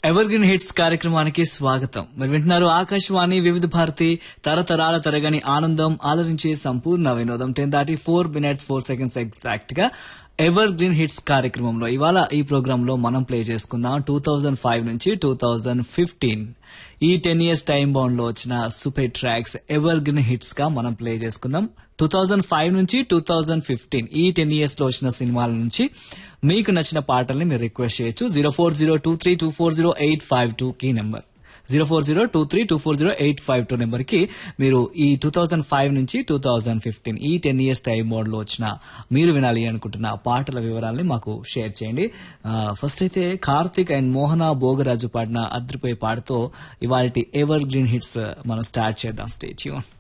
ever evergreen hits కార్యక్రమానికి స్వాగతం మీరు వింటున్నారు ఆకాశవాణి వివిధ భారతి తరతరాల తరగని ఆనందం ఆలరించే సంపూర్ణ వినోదం టెన్ దాటి four minutes four seconds exact గా ఎవర్ గ్రీన్ హిట్స్ కార్యక్రమంలో ఇవాళ ఈ ప్రోగ్రామ్ లో మనం ప్లే చేసుకుందాం టూ థౌజండ్ ఫైవ్ నుంచి టూ థౌజండ్ ఫిఫ్టీన్ ఈ టెన్ ఇయర్స్ టైం బౌండ్ లో వచ్చిన super tracks evergreen hits గా మనం ప్లే చేసుకుందాం టూ థౌజండ్ ఫైవ్ నుంచి టూ థౌజండ్ ఫిఫ్టీన్ ఈ టెన్ ఇయర్స్ లో వచ్చిన సినిమాల నుంచి మీకు నచ్చిన పాటల్ని మీరు రిక్వెస్ట్ చేయొచ్చు zero four zero two three two four zero eight five two కీ number zero four zero two three two four zero eight five two number కి మీరు ఈ టూ థౌజండ్ ఫైవ్ నుంచి టూ థౌజండ్ ఫిఫ్టీన్ ఈ ten years time mode లో వచ్చిన మీరు వినాలి అనుకుంటున్న పాటల వివరాల్ని మాకు షేర్ చేయండి ఫస్ట్ అయితే కార్తిక్ అండ్ మోహన భోగరాజు పాడిన అద్రిపోయే పాటతో ఇవాళ ఎవర్ గ్రీన్ హిట్స్ మనం స్టార్ట్ చేద్దాం స్టేచ్యూన్